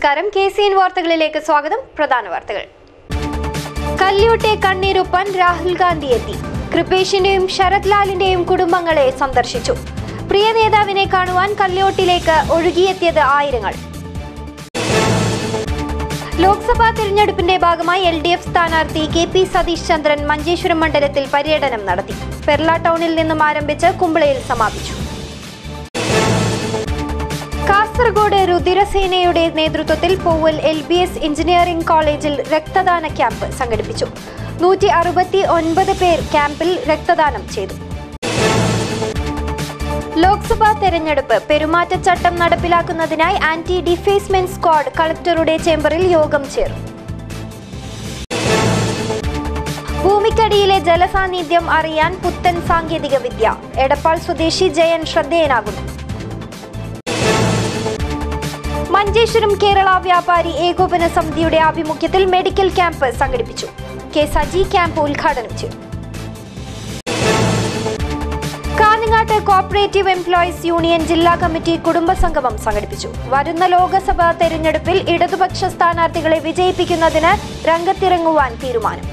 നമസ്കാരം K C N വാർത്തകളിലേക്ക് സ്വാഗതം പ്രധാന വാർത്തകൾ കല്യോട്ടെ കണ്ണീരൊപ്പാൻ രാഹുൽ ഗാന്ധി എത്തി കൃപേഷിന്റെയും ശരത് ലാലിന്റെയും കുടുംബങ്ങളെ സന്ദർശിച്ചു പ്രിയ നേതാവിനെ കാണുവാൻ കല്യോട്ടിലേക്ക് ഒഴുകിയെത്തിയത് ആയിരങ്ങൾ ലോക്സഭാ തിരഞ്ഞെടുപ്പിന്റെ ഭാഗമായി എൽ ഡി എഫ് സ്ഥാനാർത്ഥി കെ പി സതീഷ് ചന്ദ്രൻ മഞ്ചേശ്വരം മണ്ഡലത്തിൽ പര്യടനം നടത്തി പെർള ടൗണിൽ നിന്നും ആരംഭിച്ച് കുമ്പളയിൽ സമാപിച്ചു കാസർഗോഡ് രുതിരസേനയുടെ നേതൃത്വത്തിൽ പൂവൽ എൽ ബി എസ് എഞ്ചിനീയറിംഗ് കോളേജിൽ രക്തദാന ക്യാമ്പ് സംഘടിപ്പിച്ചു നൂറ്റി അറുപത്തി ഒൻപത് പേർ ക്യാമ്പിൽ രക്തദാനം ചെയ്തു ലോക്സഭാ തെരഞ്ഞെടുപ്പ് പെരുമാറ്റച്ചട്ടം നടപ്പിലാക്കുന്നതിനായി ആന്റി ഡിഫേസ്മെന്റ് സ്ക്വാഡ് കളക്ടറുടെ ചേംബറിൽ യോഗം ചേർന്നു ഭൂമിക്കടിയിലെ ജലസാന്നിധ്യം അറിയാൻ പുത്തൻ സാങ്കേതിക വിദ്യ എടപ്പാൾ സ്വദേശി ജയൻ ശ്രദ്ധേയനാകുന്നു മഞ്ചേശ്വരം കേരള വ്യാപാരി ഏകോപന സമിതിയുടെ ആഭിമുഖ്യത്തിൽ മെഡിക്കൽ ക്യാമ്പ് സംഘടിപ്പിച്ചു കെ സജി ക്യാമ്പ് ഉദ്ഘാടനം ചെയ്തു കാഞ്ഞങ്ങാട്ട് കോപ്പറേറ്റീവ് എംപ്ലോയീസ് യൂണിയൻ ജില്ലാ കമ്മിറ്റി കുടുംബസംഗമം സംഘടിപ്പിച്ചു വരുന്ന ലോക്സഭാ തെരഞ്ഞെടുപ്പിൽ ഇടതുപക്ഷ സ്ഥാനാർത്ഥികളെ വിജയിപ്പിക്കുന്നതിന് രംഗത്തിറങ്ങുവാൻ തീരുമാനം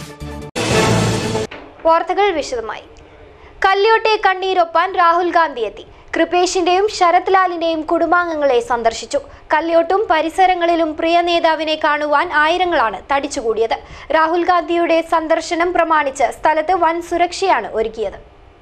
വാർത്തകൾ വിശദമായി കല്യോട്ടെ കണ്ണീരൊപ്പാൻ രാഹുൽ ഗാന്ധി എത്തി കൃപേഷിന്റെയും ശരത് ലാലിന്റെയും കുടുംബാംഗങ്ങളെ സന്ദർശിച്ചു കല്യോട്ടും പരിസരങ്ങളിലും പ്രിയ നേതാവിനെ കാണുവാൻ ആയിരങ്ങളാണ് തടിച്ചുകൂടിയത് രാഹുൽ ഗാന്ധിയുടെ സന്ദർശനം പ്രമാണിച്ച് സ്ഥലത്ത് വൻ സുരക്ഷയാണ് ഒരുക്കിയത്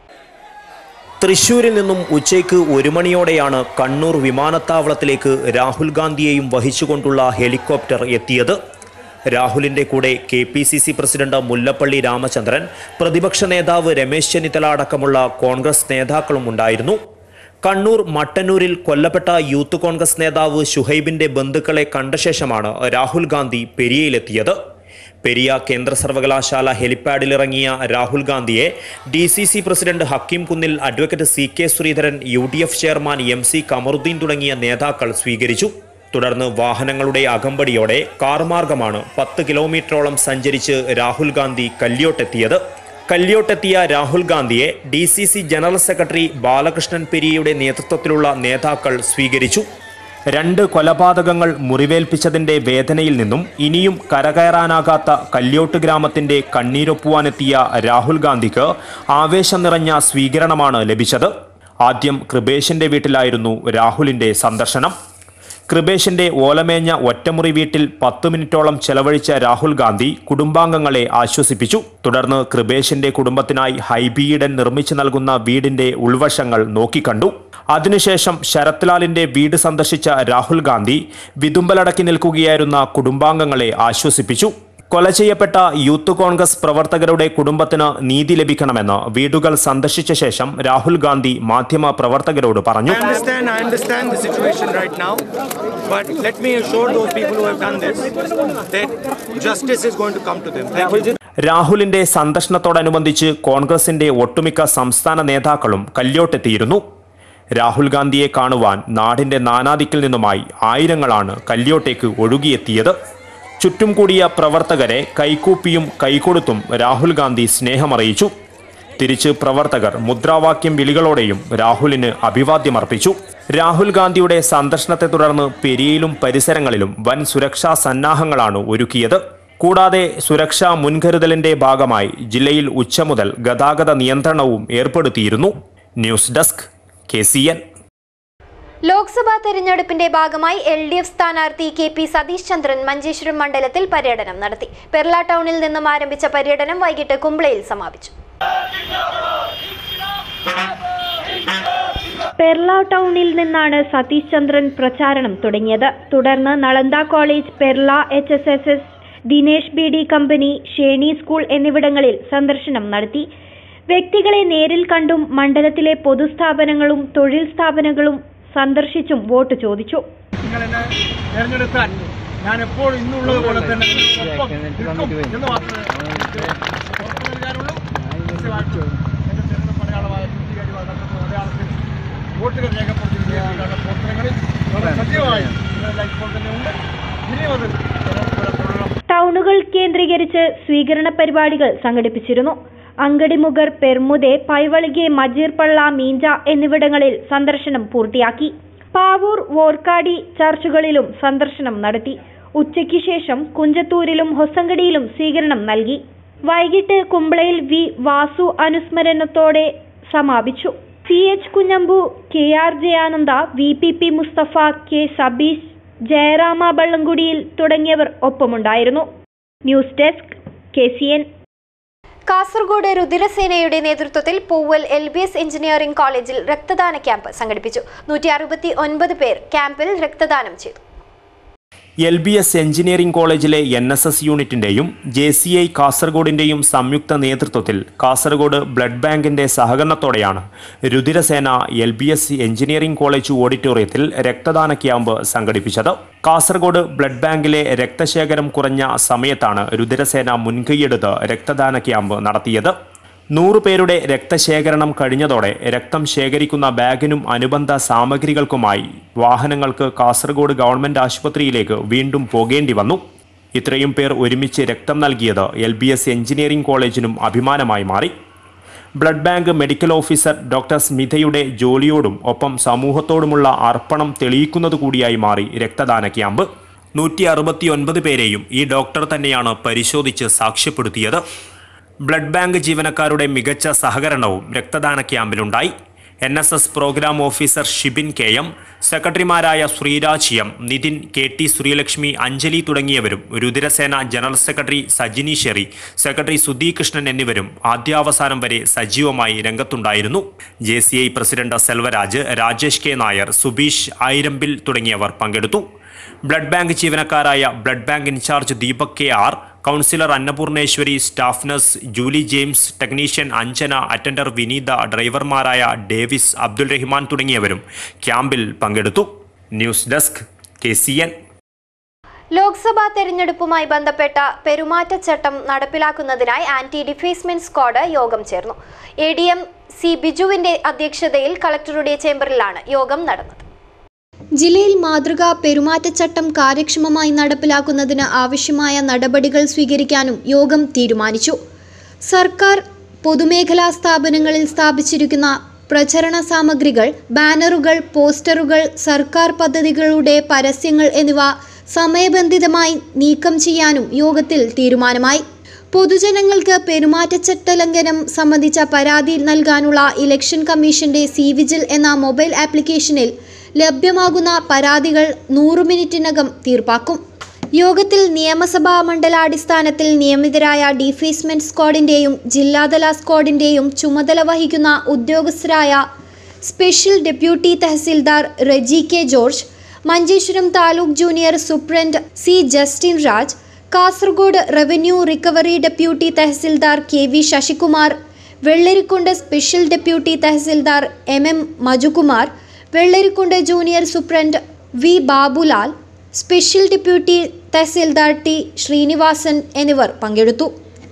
തൃശൂരിൽ നിന്നും ഉച്ചയ്ക്ക് ഒരു മണിയോടെയാണ് കണ്ണൂർ വിമാനത്താവളത്തിലേക്ക് രാഹുൽ ഗാന്ധിയെയും വഹിച്ചുകൊണ്ടുള്ള ഹെലികോപ്റ്റർ എത്തിയത് രാഹുലിന്റെ കൂടെ K P C C president Mullappally Ramachandran പ്രതിപക്ഷ നേതാവ് രമേശ് ചെന്നിത്തല അടക്കമുള്ള കോൺഗ്രസ് നേതാക്കളും ഉണ്ടായിരുന്നു കണ്ണൂർ മട്ടന്നൂരിൽ കൊല്ലപ്പെട്ട യൂത്ത് കോൺഗ്രസ് നേതാവ് ഷുഹൈബിന്റെ ബന്ധുക്കളെ കണ്ട ശേഷമാണ് രാഹുൽ ഗാന്ധി പെരിയയിലെത്തിയത് പെരിയ കേന്ദ്ര സർവകലാശാല ഹെലിപ്പാഡിലിറങ്ങിയ രാഹുൽ ഗാന്ധിയെ D C C president Hakeem കുന്നിൽ advocate C K Sreedharan U D F chairman M C Kamaruddin തുടങ്ങിയ നേതാക്കൾ സ്വീകരിച്ചു തുടർന്ന് വാഹനങ്ങളുടെ അകമ്പടിയോടെ കാർ മാർഗമാണ് പത്ത് കിലോമീറ്ററോളം സഞ്ചരിച്ച് രാഹുൽ ഗാന്ധി കല്യോട്ടെത്തിയത് കല്യോട്ടെത്തിയ രാഹുൽ ഗാന്ധിയെ D C C general secretary Balakrishnan പെരിയയുടെ നേതൃത്വത്തിലുള്ള നേതാക്കൾ സ്വീകരിച്ചു രണ്ട് കൊലപാതകങ്ങൾ മുറിവേൽപ്പിച്ചതിന്റെ വേദനയിൽ നിന്നും ഇനിയും കരകയറാനാകാത്ത കല്യോട്ട് ഗ്രാമത്തിന്റെ കണ്ണീരൊപ്പുവാനെത്തിയ രാഹുൽ ഗാന്ധിക്ക് ആവേശം നിറഞ്ഞ സ്വീകരണമാണ് ലഭിച്ചത് ആദ്യം കൃപേഷിന്റെ വീട്ടിലായിരുന്നു രാഹുലിന്റെ സന്ദർശനം കൃപേഷിന്റെ ഓലമേഞ്ഞ ഒറ്റമുറി വീട്ടിൽ പത്ത് മിനിറ്റോളം ചെലവഴിച്ച രാഹുൽ ഗാന്ധി കുടുംബാംഗങ്ങളെ ആശ്വസിപ്പിച്ചു തുടർന്ന് കൃപേഷിന്റെ കുടുംബത്തിനായി ഹൈബിയിഡൻ നിർമ്മിച്ചു നൽകുന്ന വീടിന്റെ ഉൾവശങ്ങൾ നോക്കിക്കണ്ടു അതിനുശേഷം ശരത് ലാലിന്റെ വീട് സന്ദർശിച്ച രാഹുൽ ഗാന്ധി വിതുമ്പലടക്കി നിൽക്കുകയായിരുന്ന കുടുംബാംഗങ്ങളെ ആശ്വസിപ്പിച്ചു കൊല ചെയ്യപ്പെട്ട യൂത്ത് കോൺഗ്രസ് പ്രവർത്തകരുടെ കുടുംബത്തിന് നീതി ലഭിക്കണമെന്ന് വീടുകൾ സന്ദർശിച്ച ശേഷം രാഹുൽ ഗാന്ധി മാധ്യമ പ്രവർത്തകരോട് പറഞ്ഞു I understand, I understand the situation right now, but let me assure those people who have done this that justice is going to come to them. Thank you. രാഹുലിന്റെ സന്ദർശനത്തോടനുബന്ധിച്ച് കോൺഗ്രസിന്റെ ഒട്ടുമിക്ക സംസ്ഥാന നേതാക്കളും കല്യോട്ടെത്തിയിരുന്നു രാഹുൽ ഗാന്ധിയെ കാണുവാൻ നാടിന്റെ നാനാദിക്കിൽ നിന്നുമായി ആയിരങ്ങളാണ് കല്യോട്ടേക്ക് ഒഴുകിയെത്തിയത് ചുറ്റും കൂടിയ പ്രവർത്തകരെ കൈകൂപ്പിയും കൈകൊടുത്തും രാഹുൽ ഗാന്ധി സ്നേഹമറിയിച്ചു തിരിച്ച് പ്രവർത്തകർ മുദ്രാവാക്യം വിളികളോടെയും രാഹുലിന് അഭിവാദ്യമർപ്പിച്ചു രാഹുൽ ഗാന്ധിയുടെ സന്ദർശനത്തെ തുടർന്ന് പെരിയയിലും പരിസരങ്ങളിലും വൻ സുരക്ഷാ സന്നാഹങ്ങളാണ് ഒരുക്കിയത് കൂടാതെ സുരക്ഷാ മുൻകരുതലിന്റെ ഭാഗമായി ജില്ലയിൽ ഉച്ച മുതൽ ഗതാഗത നിയന്ത്രണവും ഏർപ്പെടുത്തിയിരുന്നു news desk K C N Lok Sabha തെരഞ്ഞെടുപ്പിന്റെ ഭാഗമായി എൽ ഡി എഫ് സ്ഥാനാർത്ഥി കെ പി സതീഷ് ചന്ദ്രൻ മഞ്ചേശ്വരം മണ്ഡലത്തിൽ പര്യടനം നടത്തി പെർള ടൗണിൽ നിന്നും ആരംഭിച്ച പര്യടനം വൈകിട്ട് കുംബ്ലയിൽ സമാപിച്ചു പെർള ടൗണിൽ നിന്നാണ് സതീഷ് ചന്ദ്രൻ പ്രചാരണം തുടങ്ങിയത് തുടർന്ന് Nalanda college Perla H S S S Dinesh B D company ഷേണി school എന്നിവിടങ്ങളിൽ സന്ദർശനം നടത്തി വ്യക്തികളെ നേരിൽ കണ്ടും മണ്ഡലത്തിലെ പൊതുസ്ഥാപനങ്ങളും തൊഴിൽ സ്ഥാപനങ്ങളും സന്ദർശിച്ചും വോട്ട് ചോദിച്ചു നിങ്ങളെന്നെ തെരഞ്ഞെടുത്താൽ ഞാൻ എപ്പോഴും ഇന്നുള്ളത് പോലെ തന്നെ നിങ്ങളോടൊപ്പം നിൽക്കും എന്ന് മാത്രമേ എനിക്ക് ഉറപ്പ് നൽകാനുള്ളൂ കൃത്യമായിട്ട് എന്റെ തെരഞ്ഞെടുപ്പ് അടയാളമായ പൂർത്തീകരിവായ അടയാളത്തിൽ വോട്ടുകൾ രേഖപ്പെടുത്തിയിട്ടുള്ള പ്രവർത്തനങ്ങളിൽ വളരെ സജീവമായി നിങ്ങളെല്ലാം ഇപ്പോൾ തന്നെ ഉണ്ട് ഇനിയും അത് തെരഞ്ഞെടുപ്പ് വരെ തുടരണം ടൗണുകൾ കേന്ദ്രീകരിച്ച് സ്വീകരണ പരിപാടികൾ സംഘടിപ്പിച്ചിരുന്നു അങ്കടിമുഗർ പെർമുദെ പൈവളികെ മജീർപള്ള മീഞ്ച എന്നിവിടങ്ങളിൽ സന്ദർശനം പൂർത്തിയാക്കി പാവൂർ വോർക്കാടി ചർച്ചുകളിലും സന്ദർശനം നടത്തി ഉച്ചയ്ക്ക് ശേഷം കുഞ്ചത്തൂരിലും ഹൊസങ്കടിയിലും സ്വീകരണം നൽകി വൈകിട്ട് കുമ്പളയിൽ വി വാസു അനുസ്മരണത്തോടെ സമാപിച്ചു C H Kunhambu K R Jayananda V P P Mustafa K Sabeesh ജയറാമ ബള്ളംകുടിയിൽ തുടങ്ങിയവർ ഒപ്പമുണ്ടായിരുന്നു news desk K C N Kasaragod രുദ്രസേനയുടെ നേതൃത്വത്തിൽ പൂവൽ എൽ ബി എസ് എഞ്ചിനീയറിംഗ് കോളേജിൽ രക്തദാന ക്യാമ്പ് സംഘടിപ്പിച്ചു നൂറ്റി അറുപത്തി ഒൻപത് പേർ ക്യാമ്പിൽ രക്തദാനം ചെയ്തു എൽ ബി എസ് എഞ്ചിനീയറിംഗ് കോളേജിലെ N S S യൂണിറ്റിന്റെയും J C I കാസർഗോഡിന്റെയും സംയുക്ത നേതൃത്വത്തിൽ കാസർഗോഡ് ബ്ലഡ് ബാങ്കിന്റെ സഹകരണത്തോടെയാണ് രുതിരസേന L B S engineering college ഓഡിറ്റോറിയത്തിൽ രക്തദാന ക്യാമ്പ് സംഘടിപ്പിച്ചത് കാസർഗോഡ് ബ്ലഡ് ബാങ്കിലെ രക്തശേഖരം കുറഞ്ഞ സമയത്താണ് രുതിരസേന മുൻകൈയെടുത്ത് രക്തദാന ക്യാമ്പ് നടത്തിയത് നൂറ് പേരുടെ രക്തശേഖരണം കഴിഞ്ഞതോടെ രക്തം ശേഖരിക്കുന്ന ബാഗിനും അനുബന്ധ സാമഗ്രികൾക്കുമായി വാഹനങ്ങൾക്ക് കാസർഗോഡ് ഗവൺമെന്റ് ആശുപത്രിയിലേക്ക് വീണ്ടും പോകേണ്ടി വന്നു ഇത്രയും പേർ ഒരുമിച്ച് രക്തം നൽകിയത് എൽ ബി എസ് എഞ്ചിനീയറിംഗ് കോളേജിനും അഭിമാനമായി മാറി blood bank medical officer doctor സ്മിതയുടെ ജോലിയോടും ഒപ്പം സമൂഹത്തോടുമുള്ള അർപ്പണം തെളിയിക്കുന്നത് കൂടിയായി മാറി രക്തദാന ക്യാമ്പ് നൂറ്റി അറുപത്തിയൊൻപത് പേരെയും ഈ ഡോക്ടർ തന്നെയാണ് പരിശോധിച്ച് സാക്ഷ്യപ്പെടുത്തിയത് ബ്ലഡ് ബാങ്ക് ജീവനക്കാരുടെ മികച്ച സഹകരണവും രക്തദാന ക്യാമ്പിലുണ്ടായി N S S programme officer Shibin K M സെക്രട്ടറിമാരായ Sreeraj M Nitin K T Sreelakshmi Anjali തുടങ്ങിയവരും രുതിരസേന general secretary Sajini Sherry secretary Sudhi Krishnan എന്നിവരും ആദ്യാവസാനം വരെ സജീവമായി രംഗത്തുണ്ടായിരുന്നു J C I president Selvaraj Rajesh K Nair Subeesh ആയിരമ്പിൽ തുടങ്ങിയവർ പങ്കെടുത്തു blood bank ജീവനക്കാരായ blood bank in charge Deepak K R councillor Annapurneshwari staff nurse Julie James technician Anjana attender വിനീത ഡ്രൈവർമാരായ Davis Abdul Rahman തുടങ്ങിയവരും ക്യാമ്പിൽ പങ്കെടുത്തു news desk K C N Lok Sabha തെരഞ്ഞെടുപ്പുമായി ബന്ധപ്പെട്ട പെരുമാറ്റച്ചട്ടം നടപ്പിലാക്കുന്നതിനായി ആന്റി ഡിഫേസ്മെന്റ് സ്ക്വാഡ് യോഗം ചേർന്നു എ ഡി എം സി ബിജുവിന്റെ അധ്യക്ഷതയിൽ കളക്ടറുടെ ചേംബറിലാണ് യോഗം നടന്നത് ജില്ലയിൽ മാതൃകാ പെരുമാറ്റച്ചട്ടം കാര്യക്ഷമമായി നടപ്പിലാക്കുന്നതിന് ആവശ്യമായ നടപടികൾ സ്വീകരിക്കാനും യോഗം തീരുമാനിച്ചു സർക്കാർ പൊതുമേഖലാ സ്ഥാപനങ്ങളിൽ സ്ഥാപിച്ചിരിക്കുന്ന പ്രചരണ സാമഗ്രികൾ ബാനറുകൾ പോസ്റ്ററുകൾ സർക്കാർ പദ്ധതികളുടെ പരസ്യങ്ങൾ എന്നിവ സമയബന്ധിതമായി നീക്കം ചെയ്യാനും യോഗത്തിൽ തീരുമാനമായി പൊതുജനങ്ങൾക്ക് പെരുമാറ്റച്ചട്ട ലംഘനം സംബന്ധിച്ച പരാതി നൽകാനുള്ള ഇലക്ഷൻ കമ്മീഷന്റെ സി വിജിൽ എന്ന മൊബൈൽ ആപ്ലിക്കേഷനിൽ ലഭ്യമാകുന്ന പരാതികൾ നൂറ് മിനിറ്റിനകം തീർപ്പാക്കും യോഗത്തിൽ നിയമസഭാ മണ്ഡലാടിസ്ഥാനത്തിൽ നിയമിതരായ ഡിഫേസ്മെന്റ് സ്ക്വാഡിന്റെയും ജില്ലാതല സ്ക്വാഡിന്റെയും ചുമതല വഹിക്കുന്ന ഉദ്യോഗസ്ഥരായ special deputy tahsildar Reji K George Manjeshwaram taluk junior superintendent C Justin Raj Kasaragod revenue recovery deputy tahsildar K V Sasikumar Vellarikundu special deputy tahsildar M M മജുകുമാർ Vellarikundu junior superintendent V Babulal special deputy tahsildar T Sreenivasan എന്നിവർ പങ്കെടുത്തു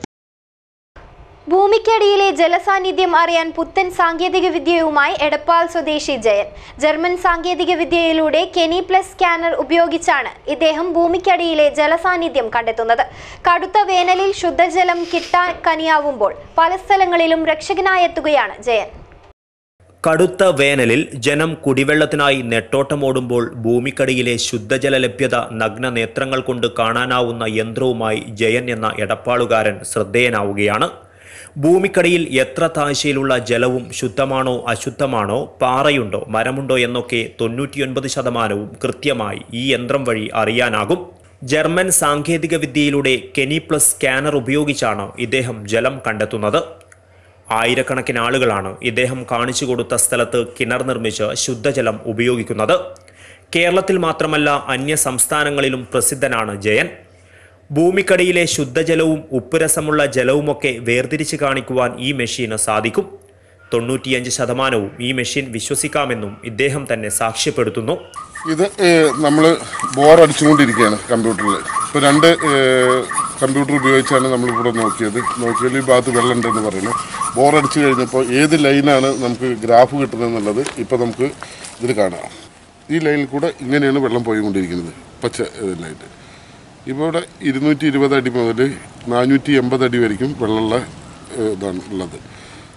ഭൂമിക്കടിയിലെ ജലസാന്നിധ്യം അറിയാൻ പുത്തൻ സാങ്കേതിക വിദ്യയുമായി എടപ്പാൾ സ്വദേശി ജയൻ ജർമ്മൻ സാങ്കേതിക വിദ്യയിലൂടെ കെനി പ്ലസ് സ്കാനർ ഉപയോഗിച്ചാണ് ഇദ്ദേഹം ഭൂമിക്കടിയിലെ ജലസാന്നിധ്യം കണ്ടെത്തുന്നത് കടുത്ത വേനലിൽ ശുദ്ധജലം കിട്ടാൻ കനിയാവുമ്പോൾ പല സ്ഥലങ്ങളിലും രക്ഷകനായെത്തുകയാണ് ജയൻ കടുത്ത വേനലിൽ ജനം കുടിവെള്ളത്തിനായി നെട്ടോട്ടമോടുമ്പോൾ ഭൂമിക്കടിയിലെ ശുദ്ധജല ലഭ്യത നഗ്ന നേത്രങ്ങൾ കൊണ്ട് കാണാനാവുന്ന യന്ത്രവുമായി ജയൻ എന്ന എടപ്പാളുകാരൻ ശ്രദ്ധേയനാവുകയാണ് ഭൂമിക്കടിയിൽ എത്ര താഴ്ചയിലുള്ള ജലവും ശുദ്ധമാണോ അശുദ്ധമാണോ പാറയുണ്ടോ മരമുണ്ടോ എന്നൊക്കെ തൊണ്ണൂറ്റിയൊൻപത് ശതമാനവും കൃത്യമായി ഈ യന്ത്രം വഴി അറിയാനാകും ജർമ്മൻ സാങ്കേതിക വിദ്യയിലൂടെ കെനി പ്ലസ് സ്കാനർ ഉപയോഗിച്ചാണ് ഇദ്ദേഹം ജലം കണ്ടെത്തുന്നത് ആയിരക്കണക്കിന് ആളുകളാണ് ഇദ്ദേഹം കാണിച്ചു കൊടുത്ത സ്ഥലത്ത് കിണർ നിർമ്മിച്ച് ശുദ്ധജലം ഉപയോഗിക്കുന്നത് കേരളത്തിൽ മാത്രമല്ല അന്യ സംസ്ഥാനങ്ങളിലും പ്രസിദ്ധനാണ് ജയൻ ഭൂമിക്കടിയിലെ ശുദ്ധജലവും ഉപ്പുരസമുള്ള ജലവുമൊക്കെ വേർതിരിച്ച് കാണിക്കുവാൻ ഈ മെഷീന് സാധിക്കും തൊണ്ണൂറ്റിയഞ്ച് ശതമാനവും ഈ മെഷീൻ വിശ്വസിക്കാമെന്നും ഇദ്ദേഹം തന്നെ സാക്ഷ്യപ്പെടുത്തുന്നു ഇത് നമ്മൾ ബോർ അടിച്ചുകൊണ്ടിരിക്കുകയാണ് കമ്പ്യൂട്ടറിൽ ഇപ്പോൾ രണ്ട് കമ്പ്യൂട്ടർ ഉപയോഗിച്ചാണ് നമ്മളിവിടെ നോക്കിയത് നോക്കിയാൽ ഈ ഭാഗത്ത് വെള്ളം ഉണ്ടെന്ന് പറയുന്നു ബോർ അടിച്ചു കഴിഞ്ഞപ്പോൾ ഏത് ലൈനാണ് നമുക്ക് ഗ്രാഫ് കിട്ടുന്നത് എന്നുള്ളത് ഇപ്പോൾ നമുക്ക് ഇതിൽ കാണാം ഈ ലൈനിൽ കൂടെ ഇങ്ങനെയാണ് വെള്ളം പോയിക്കൊണ്ടിരിക്കുന്നത് പച്ച ഇതിലായിട്ട് ഇപ്പോൾ ഇവിടെ ഇരുന്നൂറ്റി ഇരുപത് അടി മുതൽ നാനൂറ്റി എൺപത് അടി വരയ്ക്കും വെള്ളമുള്ള ഏഹ്, ഇതാണ് ഉള്ളത്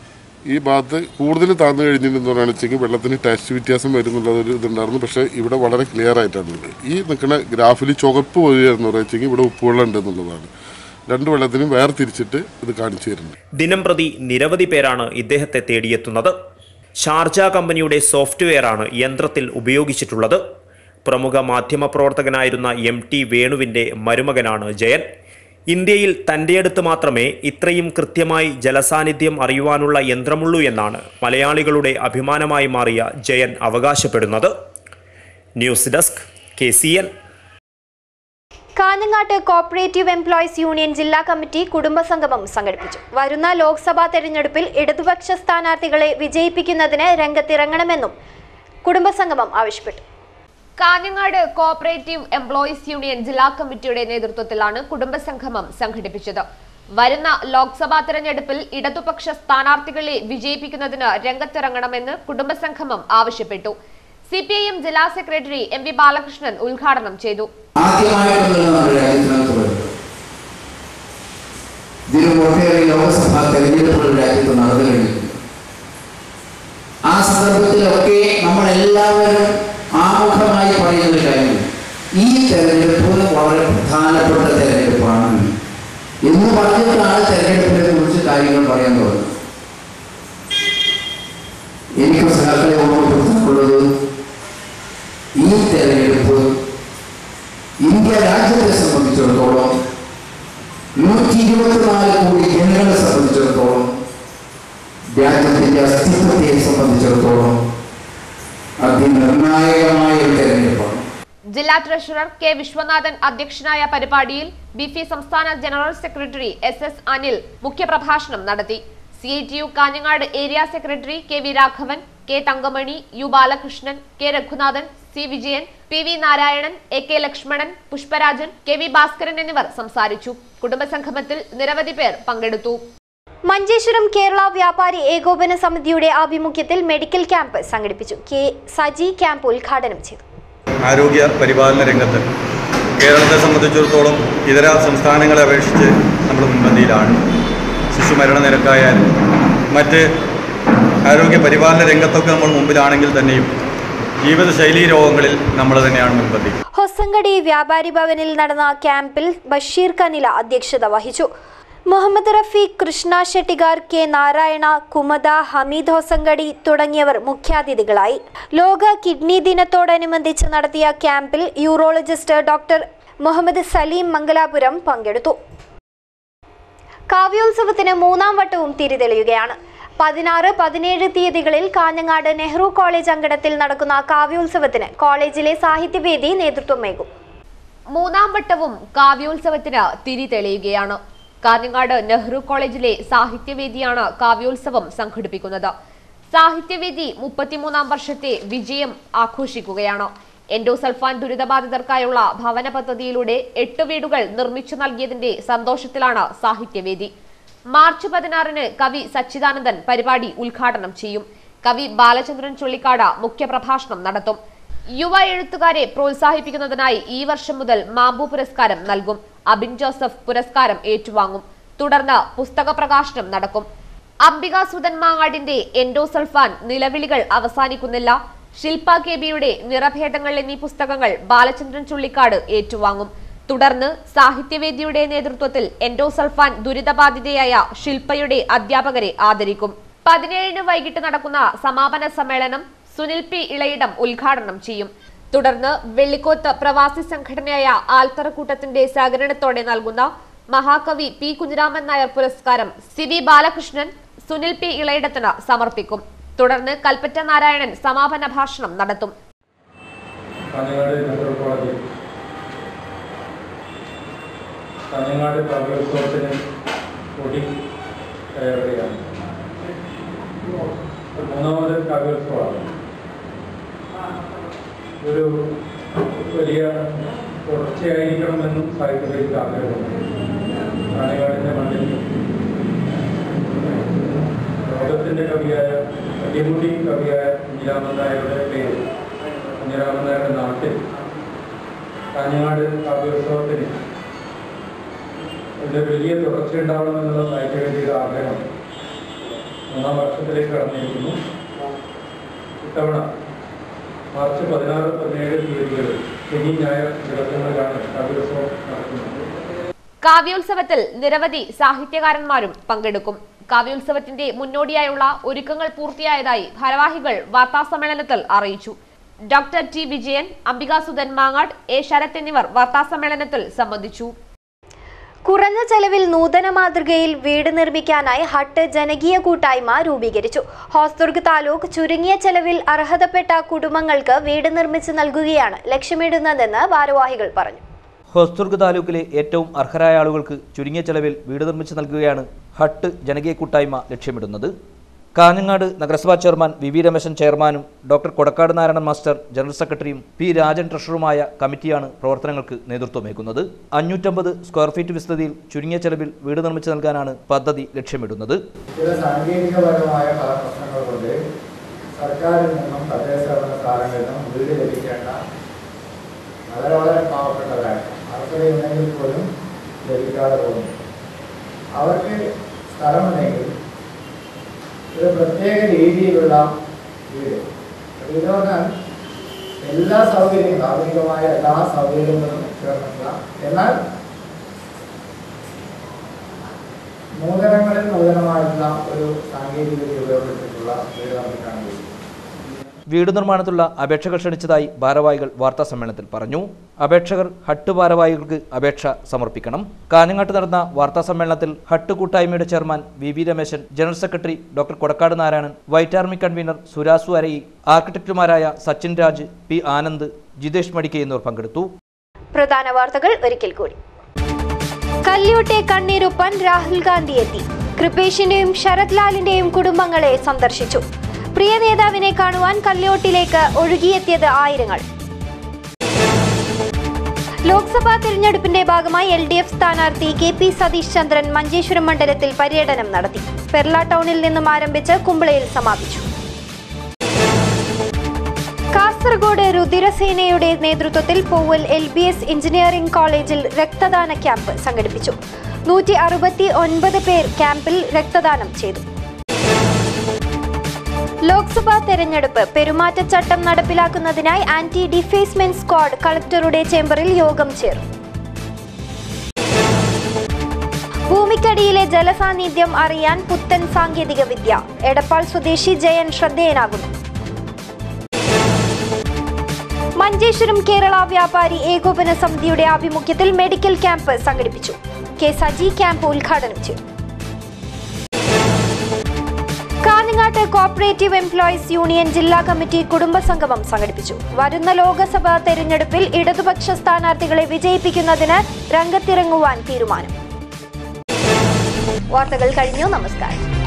ഈ ഭാഗത്ത് കൂടുതൽ താഴ്ന്നു കഴിഞ്ഞിട്ടുണ്ടെന്ന് പറയുകയാണെന്ന് വെച്ചെങ്കിൽ വെള്ളത്തിന് ടേസ്റ്റ് വ്യത്യാസം വരുന്നുള്ളത് ഒരു ഇതുണ്ടായിരുന്നു പക്ഷേ ഇവിടെ വളരെ ക്ലിയർ ആയിട്ടാണ് ഉള്ളത് ഈ നിൽക്കുന്ന ഗ്രാഫിൽ ചുവപ്പ് വരികയെന്ന് പറയുകയെങ്കിൽ ഇവിടെ ഉപ്പുവെള്ളം ഉണ്ട് എന്നുള്ളതാണ് രണ്ട് വെള്ളത്തിനും വേർതിരിച്ചിട്ട് ഇത് കാണിച്ചു തരുന്നത് ദിനം പ്രതി നിരവധി പേരാണ് ഇദ്ദേഹത്തെ തേടിയെത്തുന്നത് ഷാർജ കമ്പനിയുടെ സോഫ്റ്റ്വെയറാണ് യന്ത്രത്തിൽ ഉപയോഗിച്ചിട്ടുള്ളത് പ്രമുഖ മാധ്യമപ്രവർത്തകനായിരുന്ന എം ടി വേണുവിൻ്റെ മരുമകനാണ് ജയൻ ഇന്ത്യയിൽ തൻ്റെ അടുത്ത് മാത്രമേ ഇത്രയും കൃത്യമായി ജലസാന്നിധ്യം അറിയുവാനുള്ള യന്ത്രമുള്ളൂ എന്നാണ് മലയാളികളുടെ അഭിമാനമായി മാറിയ ജയൻ അവകാശപ്പെടുന്നത് news desk K C N കാഞ്ഞങ്ങാട്ട് കോപ്പറേറ്റീവ് എംപ്ലോയീസ് യൂണിയൻ ജില്ലാ കമ്മിറ്റി കുടുംബസംഗമം സംഘടിപ്പിച്ചു വരുന്ന ലോക്സഭാ തെരഞ്ഞെടുപ്പിൽ ഇടതുപക്ഷ സ്ഥാനാർത്ഥികളെ വിജയിപ്പിക്കുന്നതിന് രംഗത്തിറങ്ങണമെന്നും കുടുംബസംഗമം ആവശ്യപ്പെട്ടു കാഞ്ഞങ്ങാട് കോപ്പറേറ്റീവ് എംപ്ലോയീസ് യൂണിയൻ ജില്ലാ കമ്മിറ്റിയുടെ നേതൃത്വത്തിലാണ് കുടുംബസംഗമം സംഘടിപ്പിച്ചത് വരുന്ന ലോക്സഭാ തെരഞ്ഞെടുപ്പിൽ ഇടതുപക്ഷ സ്ഥാനാർത്ഥികളെ വിജയിപ്പിക്കുന്നതിന് രംഗത്തിറങ്ങണമെന്ന് കുടുംബസംഗമം ആവശ്യപ്പെട്ടു സി പി ഐ എം ജില്ലാ സെക്രട്ടറി എം വി ബാലകൃഷ്ണൻ ഉദ്ഘാടനം ചെയ്തു ആദ്യമായിട്ടുള്ള നമ്മുടെ രാജ്യത്തിനകത്ത് വരുന്നത് ഇതിന് ഒട്ടേറെ ലോകസഭാ തെരഞ്ഞെടുപ്പുകൾ രാജ്യത്ത് നടന്നു കഴിഞ്ഞു ആ സന്ദർഭത്തിലൊക്കെ നമ്മളെല്ലാവരും ആമുഖമായി പറയുന്ന കാര്യം ഈ തെരഞ്ഞെടുപ്പ് വളരെ പ്രധാനപ്പെട്ട തെരഞ്ഞെടുപ്പാണ് എന്ന് പറഞ്ഞിട്ടാണ് തെരഞ്ഞെടുപ്പിനെ കുറിച്ച് കാര്യങ്ങൾ പറയാൻ തുടങ്ങുന്നത് എനിക്ക് സഹാക്കളെ ഓർമ്മപ്പെടുത്താനുള്ളത് ഈ തെരഞ്ഞെടുപ്പ് ഇന്ത്യ രാജ്യത്തെ സംബന്ധിച്ചിടത്തോളം നൂറ്റി ഇരുപത്തിനാല് കോടി ജനങ്ങളെ സംബന്ധിച്ചിടത്തോളം രാജ്യത്തിന്റെ അസ്തിത്വത്തെ സംബന്ധിച്ചിടത്തോളം അതിനിർണായകമായ ഒരു തെരഞ്ഞെടുപ്പാണ് ജില്ലാ ട്രഷറർ കെ വിശ്വനാഥൻ അധ്യക്ഷനായ പരിപാടിയിൽ ബിഫി സംസ്ഥാന general secretary S S Anil മുഖ്യപ്രഭാഷണം നടത്തി C I T U Kanhangad area secretary K V Raghavan K Thankamani U Balakrishnan K Raghunathan C Vijayan P V Narayanan A K Lakshmanan Pushparajan K V Bhaskaran എന്നിവർ സംസാരിച്ചു കുടുംബസംഗമത്തിൽ നിരവധി പേർ പങ്കെടുത്തു മഞ്ചേശ്വരം കേരള വ്യാപാരി ഏകോപന സമിതിയുടെ ആഭിമുഖ്യത്തിൽ മെഡിക്കൽ ക്യാമ്പ് സംഘടിപ്പിച്ചു കെ സജി ക്യാമ്പ് ഉദ്ഘാടനം ചെയ്തു ആരോഗ്യ പരിപാലന രംഗത്ത് കേരളത്തെ സംബന്ധിച്ചിടത്തോളം ഇതര സംസ്ഥാനങ്ങളെ അപേക്ഷിച്ച് നമ്മൾ മുൻപന്തിയിലാണ് ശിശുമരണ നിരക്കായാലും മറ്റ് ആരോഗ്യ പരിപാലന രംഗത്തൊക്കെ നമ്മൾ മുമ്പിലാണെങ്കിൽ തന്നെയും ജീവിതശൈലീ രോഗങ്ങളിൽ നമ്മൾ തന്നെയാണ് മുൻപന്തി ഹൊസങ്കടി വ്യാപാരി ഭവനിൽ നടന്ന ക്യാമ്പിൽ ബഷീർ കനില അധ്യക്ഷത വഹിച്ചു മുഹമ്മദ് റഫീഖ് കൃഷ്ണ ഷെട്ടിഗാർ കെ നാരായണ കുമത ഹമീദ് ഹൊസങ്കടി തുടങ്ങിയവർ മുഖ്യാതിഥികളായി ലോക കിഡ്നി ദിനത്തോടനുബന്ധിച്ച് നടത്തിയ ക്യാമ്പിൽ യൂറോളജിസ്റ്റ് ഡോക്ടർ മുഹമ്മദ് സലീം മംഗലാപുരം പങ്കെടുത്തു കാവ്യോത്സവത്തിന് മൂന്നാം വട്ടവും തിരിതെളിയുകയാണ് പതിനാറ് പതിനേഴ് തീയതികളിൽ കാഞ്ഞങ്ങാട് നെഹ്റു കോളേജ് അങ്കണത്തിൽ നടക്കുന്ന കാവ്യോത്സവത്തിന് കോളേജിലെ സാഹിത്യവേദി നേതൃത്വമേകും മൂന്നാം വട്ടവും കാവ്യോത്സവത്തിന് തിരി തെളിയുകയാണ് കാഞ്ഞങ്ങാട് നെഹ്റു കോളേജിലെ സാഹിത്യവേദിയാണ് കാവ്യോത്സവം സംഘടിപ്പിക്കുന്നത് സാഹിത്യവേദി മുപ്പത്തിമൂന്നാം വർഷത്തെ വിജയം ആഘോഷിക്കുകയാണ് എൻഡോസൾഫാൻ ദുരിതബാധിതർക്കായുള്ള ഭവന പദ്ധതിയിലൂടെ എട്ട് വീടുകൾ നിർമ്മിച്ചു നൽകിയതിന്റെ സന്തോഷത്തിലാണ് സാഹിത്യവേദി മാർച്ച് പതിനാറിന് കവി സച്ചിദാനന്ദൻ പരിപാടി ഉദ്ഘാടനം ചെയ്യും കവി ബാലചന്ദ്രൻ ചുള്ളിക്കാട് മുഖ്യപ്രഭാഷണം നടത്തും യുവ എഴുത്തുകാരെ പ്രോത്സാഹിപ്പിക്കുന്നതിനായി ഈ വർഷം മുതൽ മാമ്പു പുരസ്കാരം നൽകും അബിൻ ജോസഫ് പുരസ്കാരം ഏറ്റുവാങ്ങും തുടർന്ന് പുസ്തക പ്രകാശനം നടക്കും അംബിക സുധൻ മാങ്ങാടിന്റെ എൻഡോസൾഫാൻ നിലവിളികൾ അവസാനിക്കുന്നില്ല ശില്പ കെ ബിയുടെ നിറഭേദങ്ങൾ എന്നീ പുസ്തകങ്ങൾ ബാലചന്ദ്രൻ ചുള്ളിക്കാട് ഏറ്റുവാങ്ങും തുടർന്ന് സാഹിത്യവേദിയുടെ നേതൃത്വത്തിൽ എൻഡോസൾഫാൻ ദുരിതബാധിതയായ ശില്പയുടെ അധ്യാപകരെ ആദരിക്കും പതിനേഴിന് വൈകിട്ട് നടക്കുന്ന സമാപന സമ്മേളനം സുനിൽ പി ഇളയിടം ഉദ്ഘാടനം ചെയ്യും തുടർന്ന് വെള്ളിക്കോത്ത് പ്രവാസി സംഘടനയായ ആൽത്തറക്കൂട്ടത്തിന്റെ സഹകരണത്തോടെ നൽകുന്ന മഹാകവി പി കുഞ്ഞിരാമൻ നായർ പുരസ്കാരം C V Balakrishnan Sunil P ഇളയിടത്തിന് സമർപ്പിക്കും തുടർന്ന് കൽപ്പറ്റ നാരായണൻ സമാപന ഭാഷണം നടത്തും കാഞ്ഞങ്ങാട് നെഹ്റു കോളേജിൽ കാഞ്ഞങ്ങാട് കാവ്യോത്സവത്തിന് കൊടി കയറുകയാണ് ഇത് മൂന്നാമത് കാവ്യോത്സവമാണ് ഒരു വലിയ തുടർച്ചയായിരിക്കണമെന്നും സാഹിത്യവേദിക്ക് ആഗ്രഹമുണ്ട് കാഞ്ഞങ്ങാടിൻ്റെ മണ്ണിൽ ലോകത്തിൻ്റെ കവിയായ വലിയമുടി കവിയായ കുഞ്ഞിരാമൻ നായരുടെ പേര് കുഞ്ഞിരാമൻ നായരുടെ നാട്ടിൽ കാഞ്ഞങ്ങാട് കാവ്യോത്സവത്തിന് ഒരു വലിയ തുടർച്ചയുണ്ടാവണമെന്നുള്ള സാഹിത്യവേദിയുടെ ആഗ്രഹം മൂന്നാം വർഷത്തിലേക്ക് കടന്നിരിക്കുന്നു ഇത്തവണ മാർച്ച് പതിനാറ് പതിനേഴ് തീയതികളിൽ ശനി ഞായർ ദിവസങ്ങളിലാണ് കാവ്യോത്സവം നടക്കുന്നത് കാവ്യോത്സവത്തിൽ നിരവധി സാഹിത്യകാരന്മാരും പങ്കെടുക്കും കാവ്യോത്സവത്തിന്റെ മുന്നോടിയായുള്ള ഒരുക്കങ്ങൾ പൂർത്തിയായതായി ഭാരവാഹികൾ വാർത്താസമ്മേളനത്തിൽ അറിയിച്ചു doctor T Vijayan Ambikasuthan Mangad A Sarath എന്നിവർ വാർത്താസമ്മേളനത്തിൽ സംബന്ധിച്ചു കുറഞ്ഞ ചെലവിൽ നൂതന മാതൃകയിൽ വീട് നിർമ്മിക്കാനായി ഹട്ട് ജനകീയ കൂട്ടായ്മ രൂപീകരിച്ചു ഹോസ്ദുർഗ് താലൂക്ക് ചുരുങ്ങിയ ചെലവിൽ അർഹതപ്പെട്ട കുടുംബങ്ങൾക്ക് വീട് നിർമ്മിച്ചു നൽകുകയാണ് ലക്ഷ്യമിടുന്നതെന്ന് ഭാരവാഹികൾ പറഞ്ഞു ഹൊസ്ദുർഗ് താലൂക്കിലെ ഏറ്റവും അർഹരായ ആളുകൾക്ക് ചുരുങ്ങിയ ചെലവിൽ വീട് നിർമ്മിച്ചു നൽകുകയാണ് ഹട്ട് ജനകീയ കൂട്ടായ്മ ലക്ഷ്യമിടുന്നത് കാഞ്ഞങ്ങാട് നഗരസഭാ ചെയർമാൻ വി വി രമേശൻ ചെയർമാനും doctor Kodakkad Narayanan master general സെക്രട്ടറിയും പി രാജൻ ട്രഷററുമായ കമ്മിറ്റിയാണ് പ്രവർത്തനങ്ങൾക്ക് നേതൃത്വമേക്കുന്നത് അഞ്ഞൂറ്റമ്പത് സ്ക്വയർ ഫീറ്റ് വിസ്തൃതിയിൽ ചുരുങ്ങിയ ചെലവിൽ വീട് നിർമ്മിച്ചു നൽകാനാണ് പദ്ധതി ലക്ഷ്യമിടുന്നത് ചില സാങ്കേതികപരമായ പല പ്രശ്നങ്ങൾ കൊണ്ട് സർക്കാരിൽ നിന്നും തദ്ദേശ ഭരണ സ്ഥാപനങ്ങളിൽ നിന്നും വീട് ലഭിക്കേണ്ട വളരെ വളരെ പാവപ്പെട്ടവരാണ് അർഹതയുണ്ടെങ്കിൽ പോലും ലഭിക്കാതെ പോകുന്നു അവർക്ക് സ്ഥലമുണ്ടെങ്കിൽ ഒരു പ്രത്യേക രീതിയിലുള്ള വീട് വീട് പറഞ്ഞാൽ എല്ലാ സൗകര്യങ്ങളും ആധുനികമായ എല്ലാ സൗകര്യങ്ങളും ചേർന്നിട്ടുള്ള എന്നാൽ നൂതനങ്ങളിൽ നൂതനമായിട്ടുള്ള ഒരു സാങ്കേതിക വിദ്യ ഉപയോഗപ്പെടുത്തിയിട്ടുള്ള വീട് നമുക്ക് കാണാൻ കഴിയും വീട് നിർമ്മാണത്തിലുള്ള അപേക്ഷകൾ ക്ഷണിച്ചതായി ഭാരവാഹികൾ വാർത്താ സമ്മേളനത്തിൽ പറഞ്ഞു അപേക്ഷകർ ഹട്ട് ഭാരവാഹികൾക്ക് അപേക്ഷ സമർപ്പിക്കണം കാഞ്ഞങ്ങാട്ട് നടന്ന വാർത്താ സമ്മേളനത്തിൽ ഹട്ട് കൂട്ടായ്മയുടെ chairman V V Rameshan general secretary doctor Kodakkad Narayanan white army convener Surasu അരയി ആർക്കിടെക്റ്റുമാരായ Sachin Raj P Anand Jithesh മടിക്കെ എന്നിവർ പങ്കെടുത്തു പ്രധാന വാർത്തകൾ ഒരിക്കൽ കൂടി കല്യോട്ടെ കണ്ണീരൊപ്പാൻ രാഹുൽ ഗാന്ധി എത്തി കൃപേഷിന്റെയും ശരത് ലാലിന്റെയും കുടുംബങ്ങളെ സന്ദർശിച്ചു പ്രിയ നേതാവിനെ കാണുവാൻ കല്യോട്ടിലേക്ക് ഒഴുകിയെത്തിയത് ആയിരങ്ങൾ ലോക്സഭാ തിരഞ്ഞെടുപ്പിന്റെ ഭാഗമായി എൽ ഡി എഫ് സ്ഥാനാർത്ഥി കെ പി സതീഷ് ചന്ദ്രൻ മഞ്ചേശ്വരം മണ്ഡലത്തിൽ പര്യടനം നടത്തി പെർള ടൗണിൽ നിന്നും ആരംഭിച്ച് കുമ്പളയിൽ സമാപിച്ചു കാസർഗോഡ് രുതിരസേനയുടെ നേതൃത്വത്തിൽ പൂവൽ എൽ ബി എസ് എഞ്ചിനീയറിംഗ് കോളേജിൽ രക്തദാന ക്യാമ്പ് സംഘടിപ്പിച്ചു നൂറ്റി അറുപത്തി ഒൻപത് പേർ ക്യാമ്പിൽ രക്തദാനം ചെയ്തു ലോക്സഭാ തെരഞ്ഞെടുപ്പ് പെരുമാറ്റച്ചട്ടം നടപ്പിലാക്കുന്നതിനായി ആന്റി ഡിഫേസ്മെന്റ് സ്ക്വാഡ് കളക്ടറുടെ ചേംബറിൽ യോഗം ചേർന്നു ഭൂമിക്കടിയിലെ ജലസാന്നിധ്യം അറിയാൻ പുത്തൻ സാങ്കേതിക വിദ്യ എടപ്പാൾ സ്വദേശി ജയൻ ശ്രദ്ധേയനാകുന്നു മഞ്ചേശ്വരം കേരള വ്യാപാരി ഏകോപന സമിതിയുടെ ആഭിമുഖ്യത്തിൽ മെഡിക്കൽ ക്യാമ്പ് സംഘടിപ്പിച്ചു കെ സജി ക്യാമ്പ് ഉദ്ഘാടനം ചെയ്തു കാഞ്ഞങ്ങാട്ട് കോപ്പറേറ്റീവ് എംപ്ലോയീസ് യൂണിയൻ ജില്ലാ കമ്മിറ്റി കുടുംബസംഗമം സംഘടിപ്പിച്ചു വരുന്ന ലോക്സഭാ തെരഞ്ഞെടുപ്പിൽ ഇടതുപക്ഷ സ്ഥാനാർത്ഥികളെ വിജയിപ്പിക്കുന്നതിന് രംഗത്തിറങ്ങുവാൻ തീരുമാനം വാർത്തകൾ കഴിഞ്ഞു നമസ്കാരം